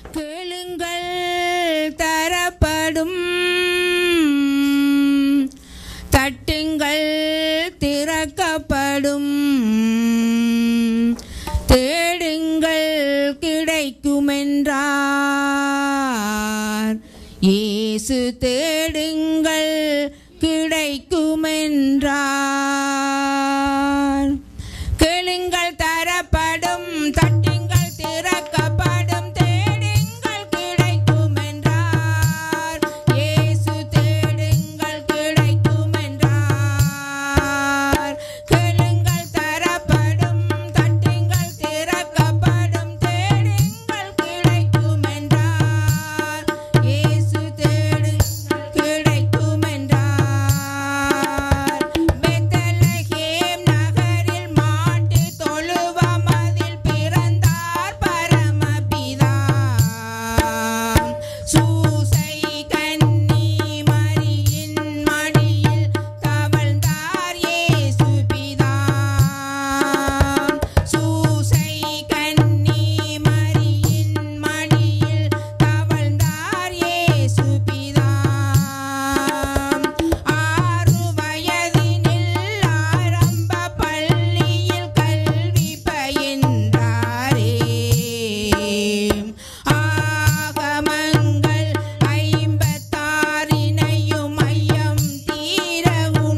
கேளுங்கள் தரப்படும் தட்டுங்கள் திறக்கப்படும் தேடுங்கள் கிடைக்குமென்றார் இயேசு தேடுங்கள் கிடைக்குமென்றார் கேளுங்கள் தரப்படும் தட்டுங்கள் திறக்கப்படும் தேடுங்கள் கிடைக்குமென்றார் இயேசு தேடுங்கள் கிடைக்குமென்றார் கேளுங்கள் தரப்படும் தட்டுங்கள் திறக்கப்படும் தேடுங்கள் கிடைக்குமென்றார் இயேசு தேடுங்கள் கிடைக்குமென்றார் பெத்தலகேம் நகரில் மாட்டு தொழுவமதில் பிறந்தார் பரமபிதா சூசை கன்னி மரியின் மடியில் தவழ்ந்தார் இயேசு பிதா சூசை கன்னி மரியின் மடியில் தவழ்ந்தார் இயேசு பிதா ஆறு வயதினில் ஆரம்ப பள்ளியில் கல்வி பயின்றாரே ஆகமங்கள் ஐம்பத்தாறினையும் ஐயம் தீர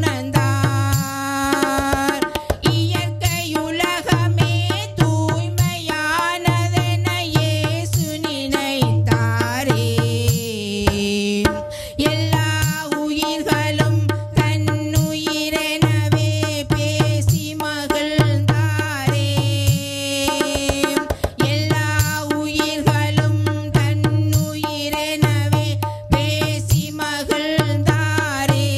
உணர்ந்தார் இயற்கையுலகமே தூய்மையானதென இயேசு நினைத்தாரே எல்லா உயிர்களும் தன்னுயிரெனவே பேசி மகிழ்ந்தாரே எல்லா உயிர்களும் தன்னுயிரெனவே பேசி மகிழ்ந்தாரே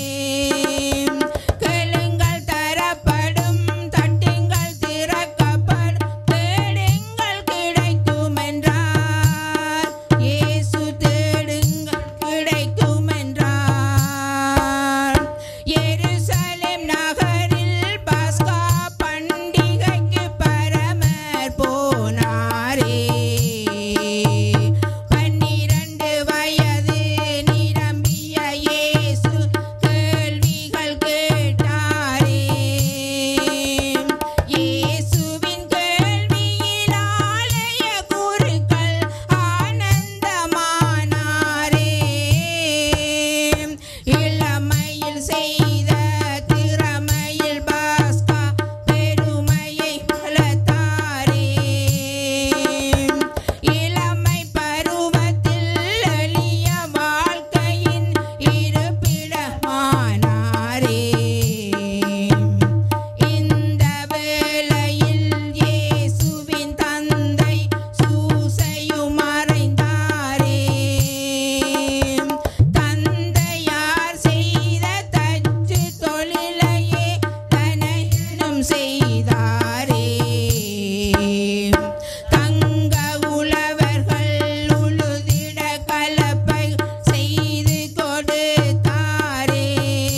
கேளுங்கள் தரப்படும் தட்டுங்கள் திறக்கப்படும் தேடுங்கள் கிடைக்குமென்றார் இயேசு தேடுங்கள் கிடைக்குமென்றார் எருசலேம் நகரில் பாஸ்கா பண்டிகைக்கு பரமர் போனாரே பன்னிரண்டு வயது நிரம்பிய இயேசு கேள்விகள் கேட்டாரே இயேசுவின் கேள்வியில் ஆலய குருக்கள் ஆனந்தமானாரே இளமையில் செய்த திறமையில் பாஸ்கா பெருமையை வளர்த்தாரே இளமை பருவத்தில் எளிய வாழ்க்கையின் இருப்பிடமானாரே இந்த வேளையில் இயேசுவின் தந்தை சூசையும் மறைந்தாரே தந்தையார் செய்த தச்சு தொழிலையே தனனும் செய்தாரே தங்க உழவர்கள் உழுதிட கலப்பை செய்து கொடுத்தாரே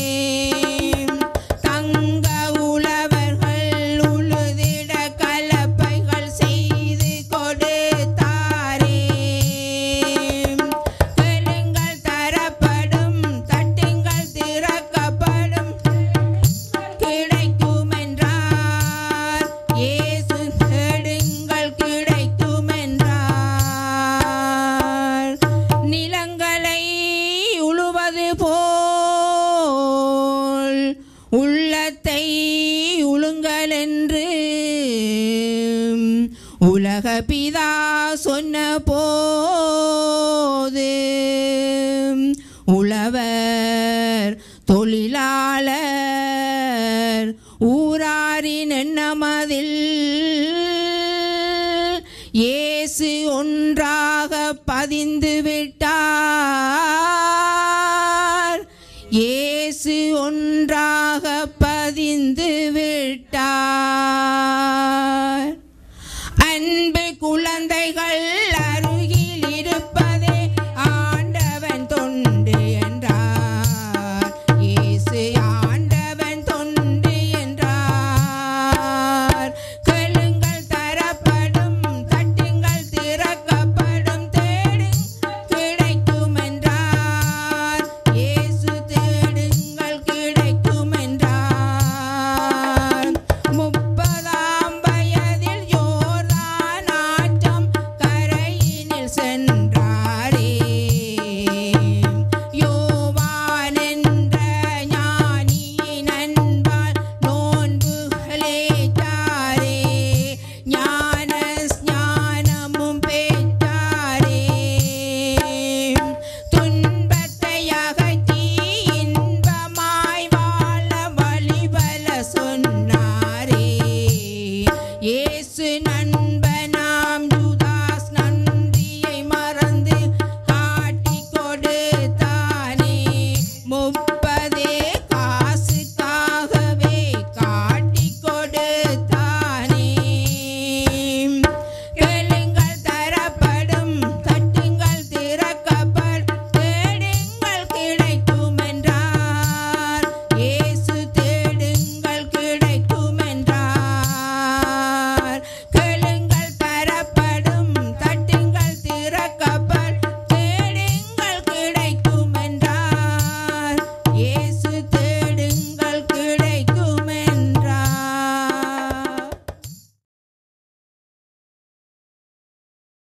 தங்க உழவர்கள் உழுதிட கலப்பைகள் செய்து கொடுத்தாரே கேளுங்கள் தரப்படும் தட்டுங்கள் திறக்கப்படும் கிடைக்குமென்றார் இயேசு தேடுங்கள் கிடைக்குமென்றார் நிலங்களை உழுவது போல் உள்ளத்தை உழுங்கள் என்று உலக பிதா சொன்ன போது உழவர் தொழிலாளர் ஊராரின் எண்ணமதில் இயேசு ஒன்றாக பதிந்து விட்டார் இயேசு ஒன்றாக பதிந்து விட்டார் அன்பு குழந்தைகள்